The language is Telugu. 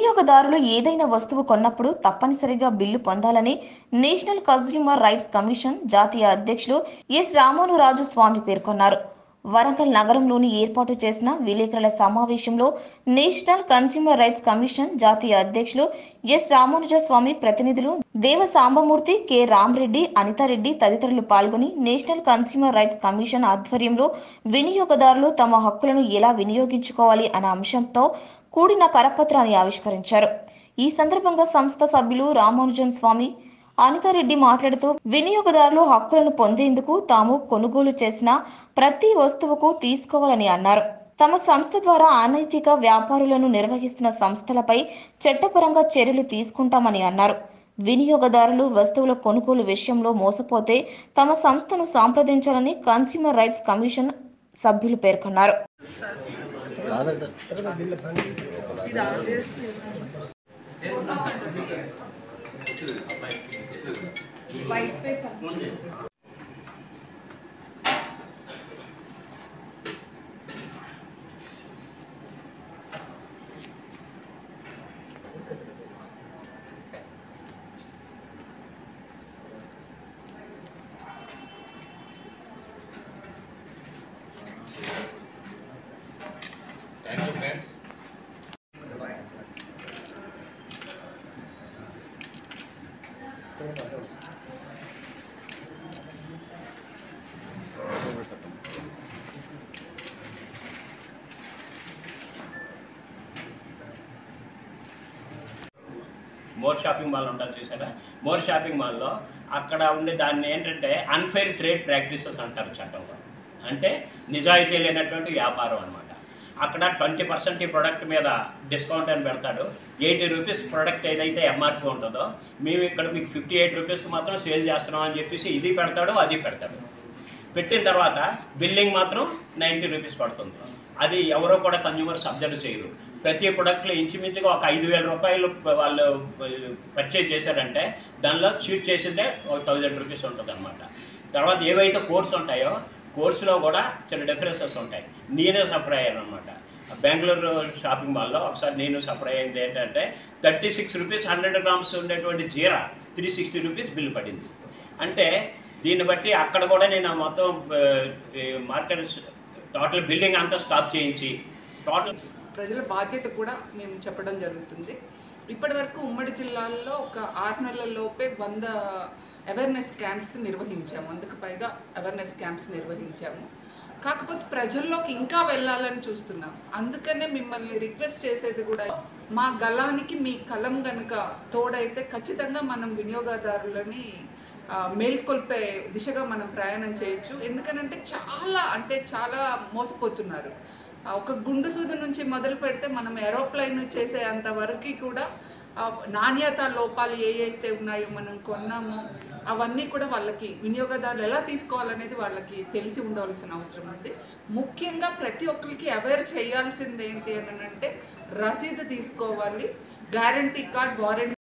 వినియోగదారులు ఏదైనా వస్తువు కొన్నప్పుడు తప్పనిసరిగా బిల్లు పొందాలని నేషనల్ కన్స్యూమర్ రైట్స్ కమిషన్ జాతీయ అధ్యక్షులు ఎస్ రామానురాజు స్వామి పేర్కొన్నారు వరంగల్ నగరంలోని ఏర్పాటు చేసిన విలేకరుల సమావేశంలో నేషనల్ కన్స్యూమర్ రైట్స్ కమిషన్ జాతీయ అధ్యక్షులు ఎస్ రామానుజ స్వామి ప్రతినిధులు దేవ సాంబమూర్తి కె రామరెడ్డి అనితారెడ్డి తదితరులు పాల్గొని నేషనల్ కన్స్యూమర్ రైట్స్ కమిషన్ ఆధ్వర్యంలో వినియోగదారులు తమ హక్కులను ఎలా వినియోగించుకోవాలి అనే అంశంతో కూడిన కరపత్రాన్ని ఆవిష్కరించారు ఈ సందర్భంగా సంస్థ సభ్యులు రామానుజన్ స్వామి అనితారెడ్డి మాట్లాడుతూ వినియోగదారులు హక్కులను పొందేందుకు తాము కొనుగోలు చేసిన ప్రతి వస్తువుకు తీసుకోవాలని అన్నారు తమ సంస్థ ద్వారా అనైతిక వ్యాపారులను నిర్వహిస్తున్న సంస్థలపై చట్టపరంగా చర్యలు తీసుకుంటామని అన్నారు వినియోగదారులు వస్తువుల కొనుగోలు విషయంలో మోసపోతే తమ సంస్థను సంప్రదించాలని కన్స్యూమర్ రైట్స్ కమిషన్ సభ్యులు పేర్కొన్నారు కాదట thank you friends More shopping mall ఉంటుంది చూసారా మోర్ షాపింగ్ మాల్లో అక్కడ ఉండే దాన్ని ఏంటంటే అన్ఫెయిర్ ట్రేడ్ ప్రాక్టీసెస్ అంటారు చట్టంలో అంటే నిజాయితీ లేనటువంటి వ్యాపారం అనమాట అక్కడ ట్వంటీ పర్సెంట్ ఈ ప్రోడక్ట్ మీద డిస్కౌంట్ అని పెడతాడు ఎయిటీ రూపీస్ ప్రోడక్ట్ ఏదైతే ఎంఆర్పి ఉంటుందో మేము ఇక్కడ మీకు ఫిఫ్టీ ఎయిట్ రూపీస్కి మాత్రం సేల్ చేస్తున్నాం అని చెప్పేసి ఇది పెడతాడు అది పెడతాడు పెట్టిన తర్వాత బిల్లింగ్ మాత్రం నైంటీ రూపీస్ పడుతుంది అది ఎవరో కూడా కన్జ్యూమర్స్ అబ్జర్వ్ చేయరు ప్రతి ప్రొడక్ట్లో ఇంచుమించుగా ఒక ఐదు వేల రూపాయలు వాళ్ళు పర్చేజ్ చేశారంటే దానిలో చీట్ చేసిందే ఒక థౌజండ్ రూపీస్ ఉంటుంది అనమాట తర్వాత ఏవైతే కోర్స్ ఉంటాయో కోర్సులో కూడా చిన్న డిఫరెన్సెస్ ఉంటాయి నేనే సఫర్ అయ్యాను అనమాట బెంగళూరు షాపింగ్ మాల్లో ఒకసారి నేను సఫర్ అయ్యింది ఏంటంటే thirty six rupees hundred grams ఉండేటువంటి జీరా త్రీ సిక్స్టీ రూపీస్ బిల్ పడింది అంటే దీన్ని బట్టి అక్కడ కూడా నేను మొత్తం మార్కెట్ టోటల్ బిల్డింగ్ అంతా స్టాప్ చేయించి టోటల్ ప్రజల బాధ్యత కూడా మేము చెప్పడం జరుగుతుంది ఇప్పటివరకు ఉమ్మడి జిల్లాల్లో ఒక ఆరు నెలల లోపే వంద అవేర్నెస్ క్యాంప్స్ నిర్వహించాము అందుకు పైగా అవేర్నెస్ క్యాంప్స్ నిర్వహించాము కాకపోతే ప్రజల్లోకి ఇంకా వెళ్ళాలని చూస్తున్నాం అందుకనే మిమ్మల్ని రిక్వెస్ట్ చేసేది కూడా మా గలానికి మీ కలం గనుక తోడైతే ఖచ్చితంగా మనం వినియోగదారులని ఆ, మేల్కొల్పే దిశగా మనం ప్రయాణం చేయొచ్చు ఎందుకనంటే చాలా అంటే చాలా మోసపోతున్నారు ఆ, ఒక గుండు సూది నుంచి మొదలు పెడితే మనం ఏరోప్లైన్ చేసే అంత వరకు కూడా ఆ, నాణ్యత లోపాలు ఏ అయితే ఉన్నాయో మనం కొన్నామో అవన్నీ కూడా వాళ్ళకి వినియోగదారులు ఎలా తీసుకోవాలనేది వాళ్ళకి తెలిసి ఉండవలసిన అవసరం ఉంది ముఖ్యంగా ప్రతి ఒక్కరికి అవేర్ చేయాల్సింది ఏంటి అని అంటే రసీదు తీసుకోవాలి గ్యారంటీ కార్డ్ వారంటీ